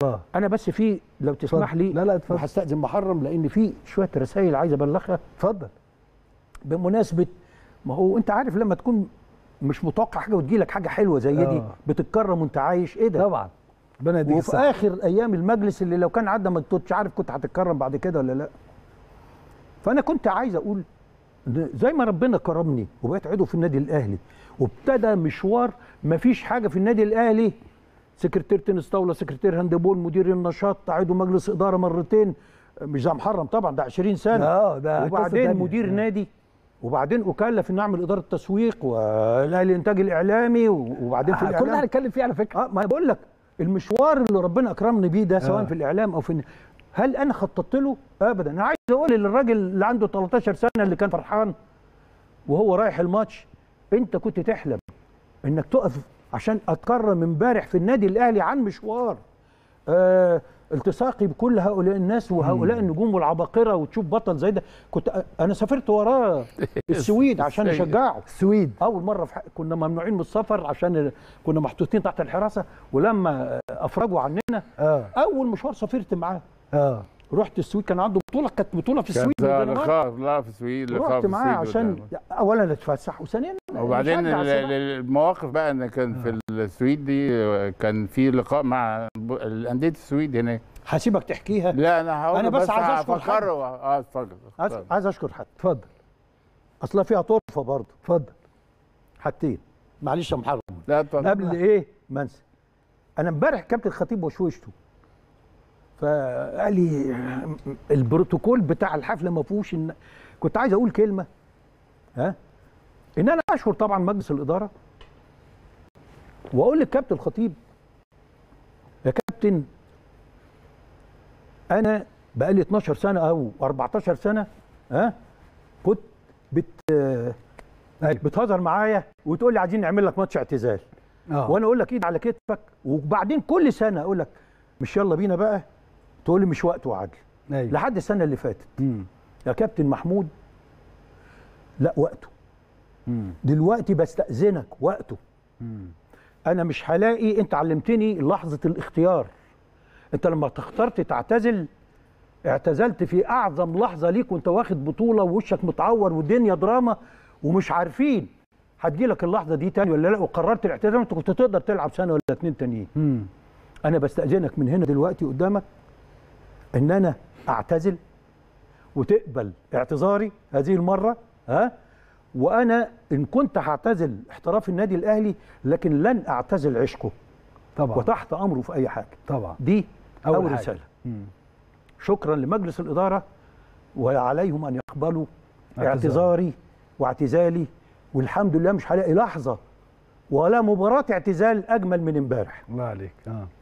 الله انا بس في لو تسمح لي لا لا اتفضل وهستاذن محرم لان في شويه رسائل عايز ابلغها اتفضل بمناسبه ما هو انت عارف لما تكون مش متوقع حاجه وتجي لك حاجه حلوه زي دي آه. بتتكرم وانت عايش ايه ده طبعا ربنا يديك وفي الصحه اخر ايام المجلس اللي لو كان عدى ما كنتش عارف كنت هتتكرم بعد كده ولا لا فانا كنت عايز اقول إن زي ما ربنا كرمني وبقيت عضو في النادي الاهلي وابتدى مشوار ما فيش حاجه في النادي الاهلي سكرتير تنس طاوله سكرتير هاندبول مدير النشاط عضو مجلس اداره مرتين مش زي محرم طبعا ده 20 سنه اه ده قصة وبعدين تانية. مدير آه. نادي وبعدين اكلف ان اعمل اداره تسويق والاهلي الانتاج الاعلامي وبعدين في آه، الاعلام كل ده هنتكلم فيه على فكره اه ما بقول لك المشوار اللي ربنا اكرمني بيه ده سواء آه. في الاعلام او في الن- هل انا خططت له؟ ابدا انا عايز اقول للراجل اللي عنده 13 سنه اللي كان فرحان وهو رايح الماتش انت كنت تحلم انك تقف عشان اتكرم امبارح في النادي الاهلي عن مشوار آه التصاقي بكل هؤلاء الناس وهؤلاء النجوم والعباقره وتشوف بطل زي ده كنت انا سافرت وراه السويد عشان اشجعه السويد اول مره في حق كنا ممنوعين من السفر عشان كنا محطوطين تحت الحراسه ولما افرجوا عننا اه اول مشوار سافرت معاه اه رحت السويد كان عنده بطوله كانت بطوله في السويد كان والدنمارك. لقاء لا في السويد لقاء رحت في معاه السويد عشان والدنمارك. اولا اتفسح وثانيا وبعدين نشجع ال- السباحة. ال- المواقف بقى ان كان في السويد دي كان في لقاء مع ب- الانديه السويد هناك هسيبك تحكيها لا انا هقول أنا بس عايز أشكر حد. هفكره اه اتفضل عايز, اتفضل. عايز اشكر حد اتفضل اصلا فيها طرفه برضه اتفضل حاجتين معلش يا محرم لا اتفضل قبل ايه ما انسى انا امبارح كابتن الخطيب وشوشته فقال لي البروتوكول بتاع الحفله ما فيهوش إن كنت عايز اقول كلمه ها ان انا اشكر طبعا مجلس الاداره واقول للكابتن الخطيب يا كابتن انا بقالي 12 سنه او 14 سنه ها كنت بت بتهزر معايا وتقول لي عايزين نعمل لك ماتش اعتزال اه وانا اقول لك ايد على كتفك وبعدين كل سنه اقول لك مش يلا بينا بقى تقول لي مش وقت وعدل ايوه لحد السنه اللي فاتت مم. يا كابتن محمود لا وقته مم. دلوقتي بستأذنك وقته مم. انا مش هلاقي انت علمتني لحظه الاختيار انت لما اخترت تعتزل اعتزلت في اعظم لحظه ليك وانت واخد بطوله ووشك متعور والدنيا دراما ومش عارفين هتجي لك اللحظه دي تاني ولا لا وقررت الاعتزال انت كنت تقدر تلعب سنه ولا اتنين تانيين مم. انا بستاذنك من هنا دلوقتي قدامك ان انا اعتزل وتقبل اعتذاري هذه المره ها وانا ان كنت هعتزل احتراف النادي الاهلي لكن لن اعتزل عشقه طبعا وتحت امره في اي حاجه طبعا دي أول اول, حاجة. رساله مم. شكرا لمجلس الاداره وعليهم ان يقبلوا اعتذاري. اعتذاري واعتزالي والحمد لله مش هلاقي لحظه ولا مباراه اعتزال اجمل من امبارح الله عليك اه